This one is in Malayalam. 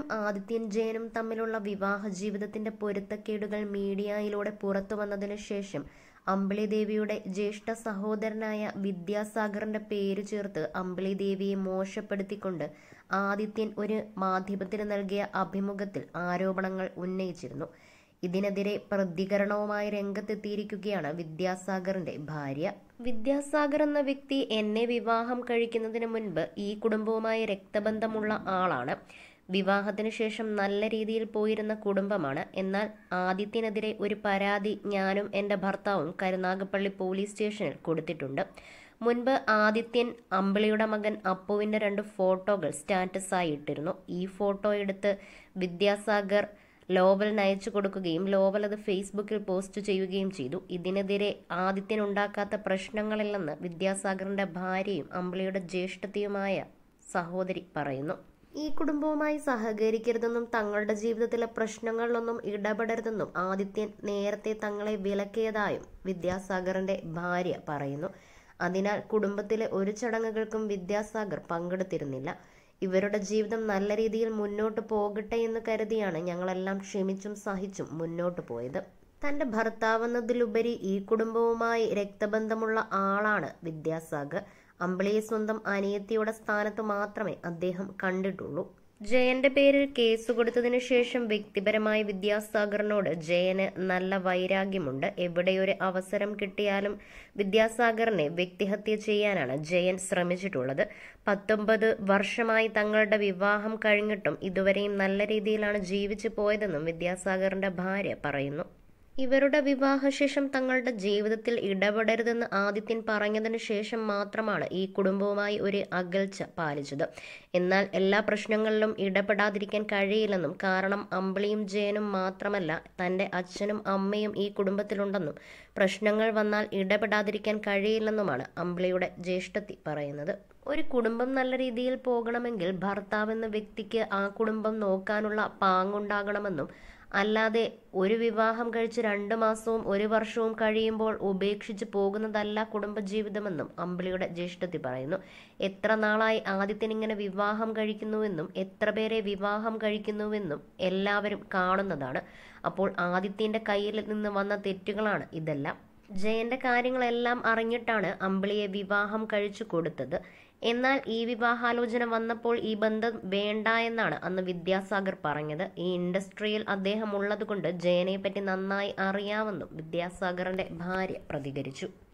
ആദിത്യൻ ജയനും തമ്മിലുള്ള വിവാഹ ജീവിതത്തിന്റെ പൊരുത്തക്കേടുകൾ മീഡിയയിലൂടെ പുറത്തു വന്നതിനു ശേഷം അമ്പിളി ദേവിയുടെ ജ്യേഷ്ഠ സഹോദരനായ വിദ്യാസാഗറിന്റെ പേര് ചേർത്ത് അമ്പിളി ദേവിയെ മോശപ്പെടുത്തിക്കൊണ്ട് ആദിത്യൻ ഒരു മാധ്യമത്തിന് നൽകിയ അഭിമുഖത്തിൽ ആരോപണങ്ങൾ ഉന്നയിച്ചിരുന്നു ഇതിനെതിരെ പ്രതികരണവുമായി രംഗത്തെത്തിയിരിക്കുകയാണ് വിദ്യാസാഗറിന്റെ ഭാര്യ വിദ്യാസാഗർ എന്ന വ്യക്തി എന്നെ വിവാഹം കഴിക്കുന്നതിന് മുൻപ് ഈ കുടുംബവുമായി രക്തബന്ധമുള്ള ആളാണ് വിവാഹത്തിന് ശേഷം നല്ല രീതിയിൽ പോയിരുന്ന കുടുംബമാണ് എന്നാൽ ആദിത്യനെതിരെ ഒരു പരാതി ഞാനും എൻ്റെ ഭർത്താവും കരുനാഗപ്പള്ളി പോലീസ് സ്റ്റേഷനിൽ കൊടുത്തിട്ടുണ്ട് മുൻപ് ആദിത്യൻ അമ്പിളിയുടെ മകൻ അപ്പുവിൻ്റെ രണ്ട് ഫോട്ടോകൾ സ്റ്റാറ്റസായി ഇട്ടിരുന്നു ഈ ഫോട്ടോ എടുത്ത് വിദ്യാസാഗർ ലോവലിന് അയച്ചു കൊടുക്കുകയും ലോവൽ അത് ഫേസ്ബുക്കിൽ പോസ്റ്റ് ചെയ്യുകയും ചെയ്തു ഇതിനെതിരെ ആദിത്യൻ ഉണ്ടാക്കാത്ത പ്രശ്നങ്ങളില്ലെന്ന് വിദ്യാസാഗറിന്റെ ഭാര്യയും അമ്പിളിയുടെ ജ്യേഷ്ഠത്തിയുമായ സഹോദരി പറയുന്നു ഈ കുടുംബവുമായി സഹകരിക്കരുതെന്നും തങ്ങളുടെ ജീവിതത്തിലെ പ്രശ്നങ്ങളിലൊന്നും ഇടപെടരുതെന്നും ആദിത്യൻ നേരത്തെ തങ്ങളെ വിലക്കിയതായും വിദ്യാസാഗറിന്റെ ഭാര്യ പറയുന്നു അതിനാൽ കുടുംബത്തിലെ ഒരു ചടങ്ങുകൾക്കും വിദ്യാസാഗർ പങ്കെടുത്തിരുന്നില്ല ഇവരുടെ ജീവിതം നല്ല രീതിയിൽ മുന്നോട്ട് പോകട്ടെ എന്ന് കരുതിയാണ് ഞങ്ങളെല്ലാം ക്ഷമിച്ചും സഹിച്ചും മുന്നോട്ട് പോയത് തന്റെ ഭർത്താവെന്നതിലുപരി ഈ കുടുംബവുമായി രക്തബന്ധമുള്ള ആളാണ് വിദ്യാസാഗർ അമ്പിളിയെ സ്വന്തം അനിയത്തിയുടെ സ്ഥാനത്ത് മാത്രമേ അദ്ദേഹം കണ്ടിട്ടുള്ളൂ ജയന്റെ പേരിൽ കേസ് കൊടുത്തതിനു ശേഷം വ്യക്തിപരമായി വിദ്യാസാഗറിനോട് ജയന് നല്ല വൈരാഗ്യമുണ്ട് എവിടെയൊരു അവസരം കിട്ടിയാലും വിദ്യാസാഗറിനെ വ്യക്തിഹത്യ ചെയ്യാനാണ് ജയൻ ശ്രമിച്ചിട്ടുള്ളത് പത്തൊമ്പത് വർഷമായി തങ്ങളുടെ വിവാഹം കഴിഞ്ഞിട്ടും ഇതുവരെയും നല്ല രീതിയിലാണ് ജീവിച്ചു പോയതെന്നും വിദ്യാസാഗറിന്റെ ഭാര്യ പറയുന്നു ഇവരുടെ വിവാഹശേഷം തങ്ങളുടെ ജീവിതത്തിൽ ഇടപെടരുതെന്ന് ആദിത്യൻ പറഞ്ഞതിന് ശേഷം മാത്രമാണ് ഈ കുടുംബവുമായി ഒരു അകൽച്ച പാലിച്ചത് എന്നാൽ എല്ലാ പ്രശ്നങ്ങളിലും ഇടപെടാതിരിക്കാൻ കഴിയില്ലെന്നും കാരണം അമ്പിളിയും ജയനും മാത്രമല്ല തന്റെ അച്ഛനും അമ്മയും ഈ കുടുംബത്തിലുണ്ടെന്നും പ്രശ്നങ്ങൾ വന്നാൽ ഇടപെടാതിരിക്കാൻ കഴിയില്ലെന്നുമാണ് അമ്പിളിയുടെ ജ്യേഷ്ഠത്തി പറയുന്നത് ഒരു കുടുംബം നല്ല രീതിയിൽ പോകണമെങ്കിൽ ഭർത്താവ് എന്ന വ്യക്തിക്ക് ആ കുടുംബം നോക്കാനുള്ള പാങ്ങുണ്ടാകണമെന്നും അല്ലാതെ ഒരു വിവാഹം കഴിച്ച് രണ്ട് മാസവും ഒരു വർഷവും കഴിയുമ്പോൾ ഉപേക്ഷിച്ച് പോകുന്നതല്ല കുടുംബജീവിതമെന്നും അമ്പിളിയുടെ ജ്യേഷ്ഠത്തി പറയുന്നു എത്ര നാളായി ആദിത്യൻ ഇങ്ങനെ വിവാഹം കഴിക്കുന്നുവെന്നും എത്ര പേരെ വിവാഹം കഴിക്കുന്നുവെന്നും എല്ലാവരും കാണുന്നതാണ് അപ്പോൾ ആദിത്യന്റെ കയ്യിൽ നിന്ന് വന്ന തെറ്റുകളാണ് ഇതെല്ലാം ജയന്റെ കാര്യങ്ങളെല്ലാം അറിഞ്ഞിട്ടാണ് അമ്പിളിയെ വിവാഹം കഴിച്ചു കൊടുത്തത് എന്നാൽ ഈ വിവാഹാലോചന വന്നപ്പോൾ ഈ ബന്ധം വേണ്ട എന്നാണ് അന്ന് വിദ്യാസാഗർ പറഞ്ഞത് ഈ ഇൻഡസ്ട്രിയിൽ അദ്ദേഹം ഉള്ളതുകൊണ്ട് ജയനെ പറ്റി നന്നായി അറിയാമെന്നും വിദ്യാസാഗറിന്റെ ഭാര്യ പ്രതികരിച്ചു